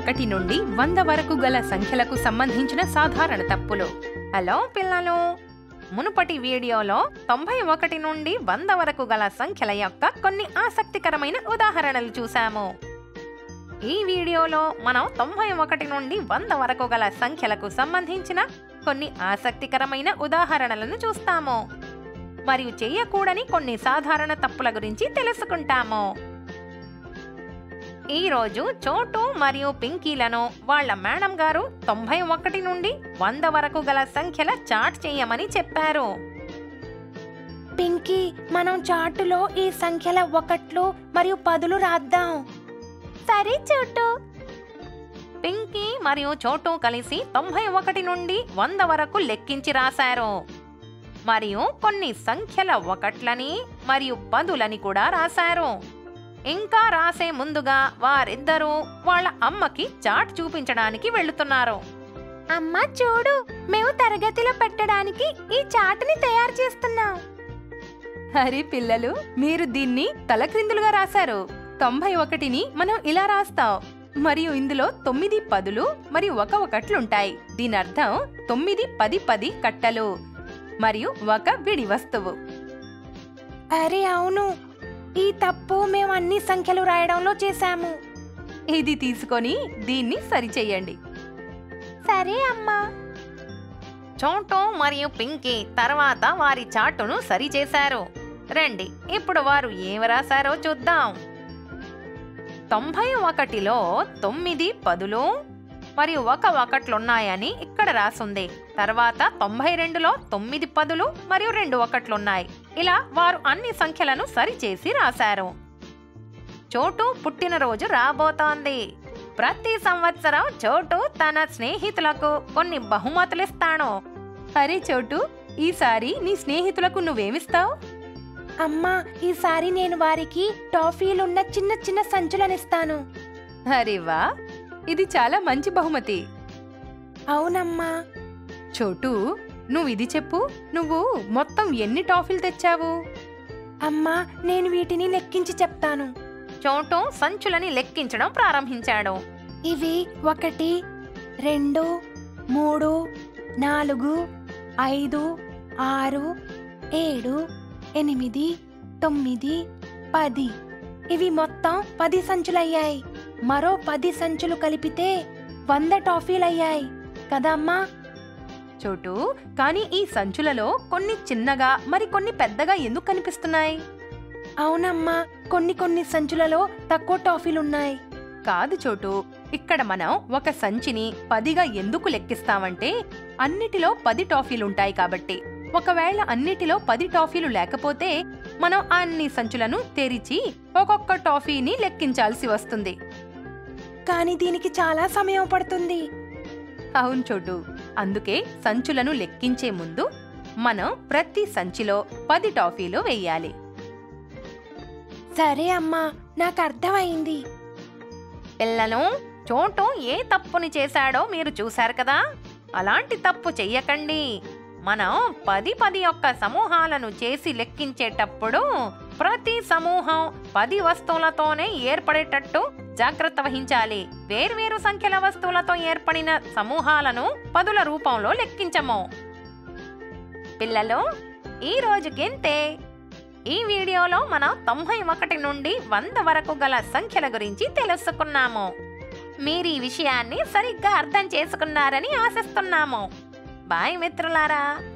ఒకటి నుండి వంద వరకు గల సంఖ్యలకు సంబంధించిన సాధారణ తప్పులు హలో పిల్లలు మునుపటి వీడియోలో తొంభై ఒకటి నుండి వంద వరకు గల సంఖ్యల యొక్క కొన్ని ఆసక్తికరమైన ఉదాహరణలు చూసాము ఈ వీడియోలో మనం తొంభై ఒకటి నుండి వంద వరకు గల సంఖ్యలకు సంబంధించిన కొన్ని ఆసక్తికరమైన ఉదాహరణలను చూస్తాము మరియు చేయకూడని కొన్ని సాధారణ తప్పుల గురించి తెలుసుకుంటాము ఈ రోజు చోటు మరియు పింకీలను వాళ్ళ మేడం గారు తొంభై ఒకటి నుండి వంద వరకు గల సంఖ్యల చాట్ చేయమని చెప్పారు పింకీ మనం చార్టులో ఈ సంఖ్యల ఒకట్లు మరియు పదులు రాద్దాం సరే చోటు పింకీ మరియు చోటు కలిసి తొంభై ఒకటి నుండి వంద వరకు లెక్కించి రాశారు మరియు కొన్ని సంఖ్యల ఒకట్లని మరియు పదులని కూడా రాశారు ఇంకా రాసే ముందుగా వారిద్దరూ వాళ్ళ అమ్మకి చాట్ చూపించడానికి వెళ్తున్నారు అమ్మ చూడు మేము తరగతిలో పెట్టడానికి ఈ చాటుని తయారు చేస్తున్నాం అరే పిల్లలు మీరు దీన్ని తలక్రిందులుగా రాశారు తొంభై ఒకటిని మనం ఇలా రాస్తాం మరియు ఇందులో తొమ్మిది పదులు మరియు ఒక ఒకట్లుంటాయి దీని అర్థం తొమ్మిది పది పది కట్టలు మరియు ఒక విడి వస్తువు అరే అవును ఈ తప్పు మేము అన్ని సంఖ్యలు రాయడంలో చేశాము ఇది తీసుకొని దీన్ని సరిచేయండి సరే అమ్మా చోటు మరియు పింకీ తర్వాత వారి చాటును సరిచేశారు రండి ఇప్పుడు వారు ఏం రాశారో చూద్దాం తొంభై ఒకటిలో తొమ్మిది పదులు మరియు ఒక ఒకట్లున్నాయని ఇక్కడ రాసుంది తర్వాత తొంభై రెండులో తొమ్మిది పదులు మరియు రెండు ఒకట్లున్నాయి ఇలా వారు అన్ని సంఖ్యలను సరిచేసి రాశారు చోటు పుట్టినరోజు రాబోతోంది ప్రతి సంవత్సరం చోటు తన స్నేహితులకు కొన్ని బహుమతులిస్తాడు అరే చోటు ఈసారి నీ స్నేహితులకు నువ్వేమిస్తావు అమ్మా ఈసారి నేను వారికి టాఫీలున్న చిన్న చిన్న సంచులనిస్తాను అరే వా ఇది చాలా మంచి బహుమతి అవునమ్మా చోటు నువ్వు ఇది చెప్పు నువ్వు మొత్తం ఎన్ని టాఫీలు తెచ్చావు అమ్మా నేను వీటిని లెక్కించి చెప్తాను చోటు సంచులని లెక్కించడం ప్రారంభించాడు ఇవి ఒకటి రెండు మూడు నాలుగు ఐదు ఆరు ఏడు ఎనిమిది తొమ్మిది పది ఇవి మొత్తం పది సంచులయ్యాయి మరో పది సంచులు కలిపితే వంద టాఫీలయ్యాయి కదా అమ్మా చోటు కానీ ఈ సంచులలో కొన్ని చిన్నగా మరి కొన్ని పెద్దగా ఎందుకు కనిపిస్తున్నాయి అవునమ్మా కొన్ని కొన్ని సంచులలో తక్కువ టాఫీలున్నాయి కాదు చోటు ఇక్కడ మనం ఒక సంచిని పదిగా ఎందుకు లెక్కిస్తామంటే అన్నిటిలో పది టాఫీలుంటాయి కాబట్టి ఒకవేళ అన్నిటిలో పది టాఫీలు లేకపోతే మనం అన్ని సంచులను తెరిచి ఒక్కొక్క టాఫీని లెక్కించాల్సి వస్తుంది కానీ దీనికి చాలా సమయం పడుతుంది అవును చోటు అందుకే సంచులను లెక్కించే ముందు మనం ప్రతి సంచిలో పది టాఫీలు వెయ్యాలి సరే అమ్మా నాకు అర్థమైంది పిల్లలు చోటు ఏ తప్పుని చేశాడో మీరు చూశారు కదా అలాంటి తప్పు చెయ్యకండి మనం పది పది యొక్క సమూహాలను చేసి లెక్కించేటప్పుడు ప్రతి సమూహం పది వస్తువులతోనే ఏర్పడేటట్టు జాగ్రత్త వహించాలి వేర్వేరు సంఖ్యల వస్తువులతో ఏర్పడిన సమూహాలను పదుల రూపంలో లెక్కించము పిల్లలు ఈ రోజుకింతే ఈ వీడియోలో మనం తొంభై ఒకటి నుండి వంద వరకు గల సంఖ్యల గురించి తెలుసుకున్నాము మీరు ఈ విషయాన్ని సరిగ్గా అర్థం చేసుకున్నారని ఆశిస్తున్నాము బాయ్ మిత్రులారా